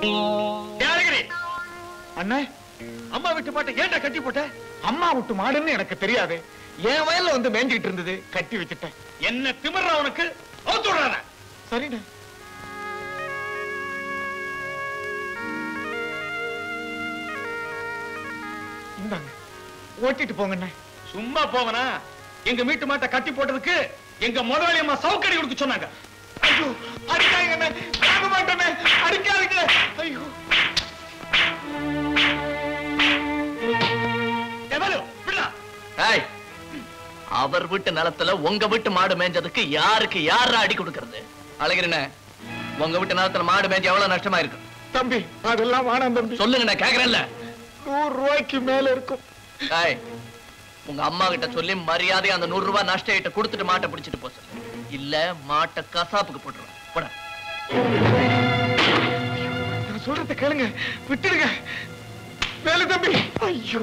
அழகிரி அண்ணே அம்மா விட்டு பாட்ட ஏன்டா கட்டி போட்ட அம்மா விட்டு மாடுன்னு எனக்கு தெரியாது என் வயல்ல வந்து மேஞ்சிட்டு இருந்தது கட்டி வச்சுட்டேன் என்ன திமிர்ற உனக்கு அவுத்து விடுறான சரிண்ணே இந்தாங்க ஓட்டிட்டு போங்கண்ணே சும்மா போவனா எங்க வீட்டு மாட்டை கட்டி போட்டதுக்கு எங்க முதலாளி அம்மா சவுக்கடி கொடுக்க சொன்னாங்க ஐயோ அடிக்காதீங்கண்ணே தாங்க மாட்டேனே அடிக்காதீங்க ஐயோ எவலு விடா ஏய், அவர் வீட்டு நிலத்துல உங்க வீட்டு மாடு மேய்ஞ்சதுக்கு யாருக்கு யாரா அடி கொடுக்கறது அழகிரண்ணே உங்க வீட்டு நிலத்துல மாடு மேய்ஞ்சு எவ்வளவு நஷ்டமா இருக்கு தம்பி அதெல்லாம் வேணாம் தம்பி சொல்லுங்க நான் கேக்குறேன்ல நூறு ரூபாய்க்கு மேல இருக்கும் ஏய், உங்க அம்மா கிட்ட சொல்லி மரியாதை அந்த நூறு ரூபாய் நஷ்ட ஈட்ட கொடுத்துட்டு மாட்டை பிடிச்சிட்டு போ சொல்லு இல்ல மாட்டை கசாப்புக்கு போட்டுருவேன் போட நான் சொல்றத கேளுங்க விட்டுடுங்க வேலு தம்பி ஐயோ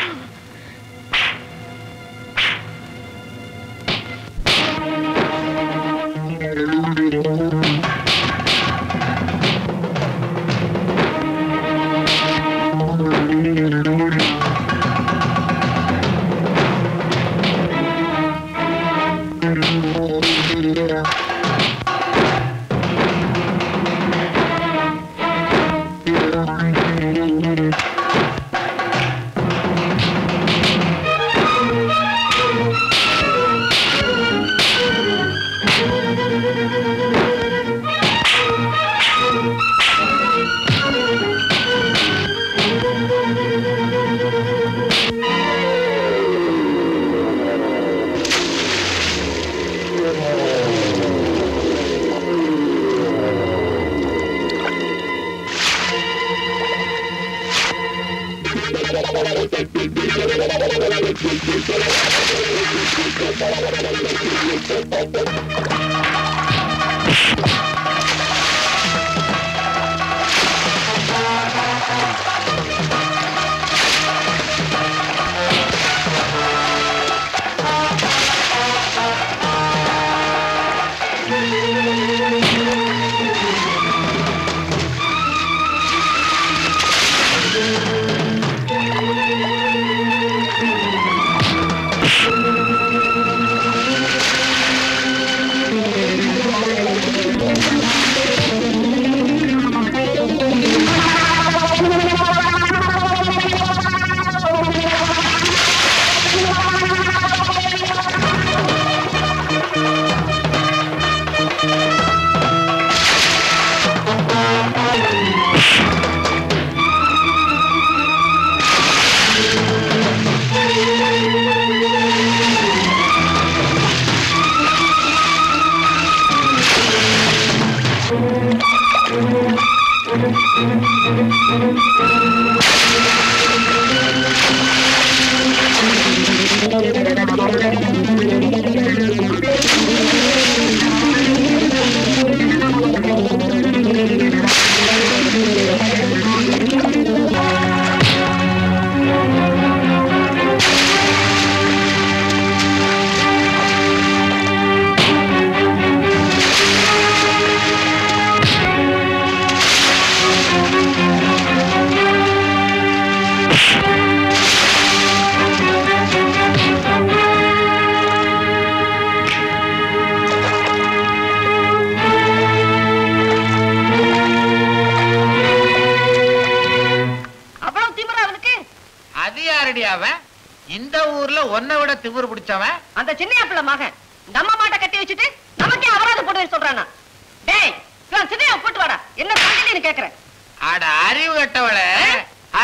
அவ்வளவு திமிரா அவனுக்கு அது யாரடி அவன் இந்த ஊர்ல ஒன்னை விட திமிரு பிடிச்சவன் அந்த சின்ன பிள்ளை மகன் நம்ம மாட்டை கட்டி வச்சுட்டு நமக்கே அபராதம் போட்டு சொல்றானா டேய் இவன் சின்னையா போட்டு வாடா என்ன சங்கதின்னு கேக்குறேன் அட அறிவு கட்டவளே ஆ,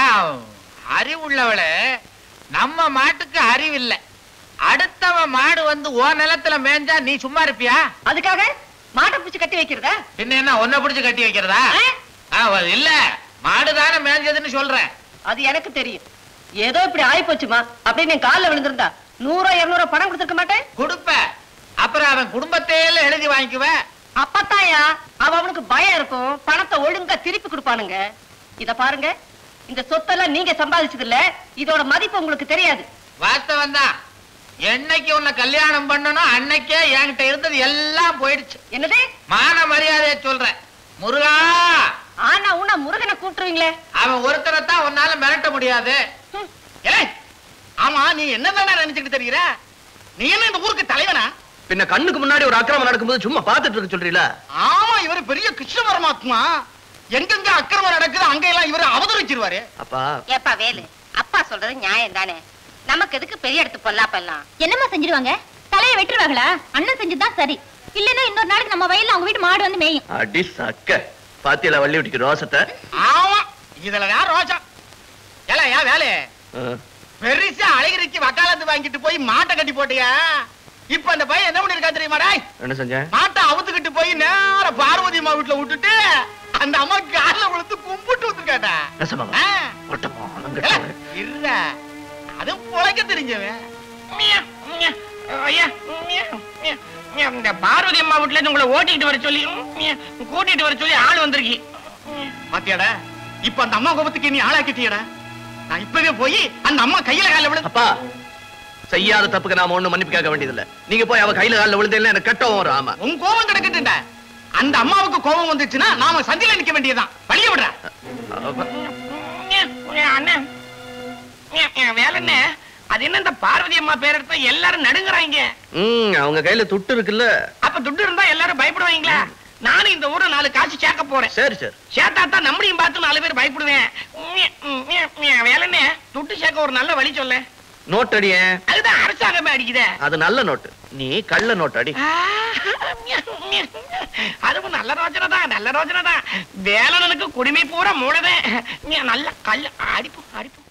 அறிவுள்ளவளே நம்ம மாட்டுக்கு அறிவு இல்ல அடுத்தவன் மாடு வந்து ஓ நிலத்துல மேய்ஞ்சா நீ சும்மா இருப்பியா அதுக்காக மாட்டை பிடிச்சு கட்டி வைக்கிறதா பின்ன என்ன ஒன்ன பிடிச்சு கட்டி வைக்கிறதா ஆ, அது இல்ல மாடுதானே மேய்ஞ்சதுன்னு சொல்றேன் அது எனக்கு தெரியும் ஏதோ இப்படி ஆயிப்போச்சுமா அப்படின்னு என் கால்ல விழுந்திருந்தா நூறோ இருநூறோ பணம் கொடுத்துருக்க மாட்டேன் கொடுப்ப அப்புறம் அவன் குடும்பத்தையெல்லாம் எழுதி வாங்கிக்குவேன் அப்பத்தாயா அவ அவனுக்கு பயம் இருக்கும் பணத்தை ஒழுங்கா திருப்பி கொடுப்பானுங்க இத பாருங்க இந்த சொத்தெல்லாம் நீங்க சம்பாதிச்சது இல்ல இதோட மதிப்பு உங்களுக்கு தெரியாது வாஸ்தவம் தான் என்னைக்கு உன்னை கல்யாணம் பண்ணணும் அன்னைக்கே என்கிட்ட இருந்தது எல்லாம் போயிடுச்சு என்னது மான மரியாதைய சொல்றேன் முருகா ஆனா உன்ன முருகனை அவன் ஒருத்தரை தான் உன்னால மிரட்ட முடியாது ஏய் ஆமா நீ என்னதானே நினைச்சுக்கிட்டு தெரியுற நீ என்ன இந்த ஊருக்கு தலைவனா பின்ன கண்ணுக்கு முன்னாடி ஒரு அக்கிரமம் நடக்கும்போது சும்மா பார்த்துட்டு இருக்க சொல்றீல ஆமா இவர் பெரிய கிருஷ்ண பரமாத்மா எங்கெங்க அக்கிரமம் நடக்குது அங்கெல்லாம் இவர் அவதரிச்சிருவாரு அப்பா ஏப்பா வேலு அப்பா சொல்றது நியாயம் தானே நமக்கு எதுக்கு பெரிய இடத்து பொல்லாப்பெல்லாம் என்னம்மா செஞ்சிருவாங்க தலையை வெட்டுருவாங்களா அண்ணன் செஞ்சதுதான் சரி இல்லைன்னா இன்னொரு நாளைக்கு நம்ம வயல்ல அவங்க வீட்டு மாடு வந்து மேயும் அடி சக்க பாத்தியில வள்ளி விட்டிக்கு ரோசத்தை ஆமா இதுல யார் ரோஜா ஏல ஏன் வேலை ஆ. பெருசா அழகிரிக்கு வக்காலத்து வாங்கிட்டு போய் மாட்டை கட்டி போட்டியா இப்ப அந்த பையன் என்ன பண்ணிருக்கா தெரியுமாடா என்ன செஞ்சேன் மாட்டை அவுத்துக்கிட்டு போய் நேர பார்வதி அம்மா வீட்டுல விட்டுட்டு அந்த அம்மா கால விழுத்து கும்பிட்டு வந்துருக்காட்டா நெசமாவா? ஆ. ஒட்டப்போ, ஏல, அலங்கட்டவன். இருடா அது பொழைக்க தெரிஞ்சவன் ஐயா இந்த பார்வதி அம்மா வீட்டுல இருந்து உங்களை ஓட்டிட்டு வர சொல்லி கூட்டிட்டு வர சொல்லி ஆள் வந்திருக்கு பாத்தியாடா இப்ப அந்த அம்மா கோபத்துக்கு நீ ஆளாக்கிட்டியடா நான் இப்பவே போய் அந்த அம்மா கையில கால விழு அப்பா செய்யாத தப்புக்கு நாம ஒண்ணும் மன்னிப்பு கேட்க வேண்டியதில்ல நீங்க போய் அவ கையில காலில் விழுந்தேன்னா எனக்கு கட்டவும் வரும் ஆமா உன் கோபம் கிடக்கட்டுண்டா அந்த அம்மாவுக்கு கோபம் வந்துச்சுன்னா நாம சந்தில நிக்க வேண்டியதுதான் வழிய விடுற அப்ப- அண்ணன் வேலை என்ன அது என்ன இந்த பார்வதி அம்மா பேர் எடுத்தா எல்லாரும் நடுங்குறாங்க ம் அவங்க கையில துட்டு இருக்குல்ல அப்ப துட்டு இருந்தா எல்லாரும் பயப்படுவாங்களா நானும் இந்த ஊர்ல நாலு காசு சேர்க்க போறேன் சரி சரி சேர்த்தா தான் நம்மளையும் பார்த்து நாலு பேர் பயப்படுவேன் வேலை என்ன துட்டு சேர்க்க ஒரு நல்ல வழி சொல்ல நோட் அடியே அதுதான் அரசாங்கமே அடிக்குதே அது நல்ல நோட்டு நீ கள்ள நோட்டு அடி ஆ, அதுவும் நல்ல ரோஜனை தான் நல்ல ரோஜனை தான் வேலனுக்கு குடிமை பூரா மூலதே நல்ல கல் அடிப்பு அடிப்பு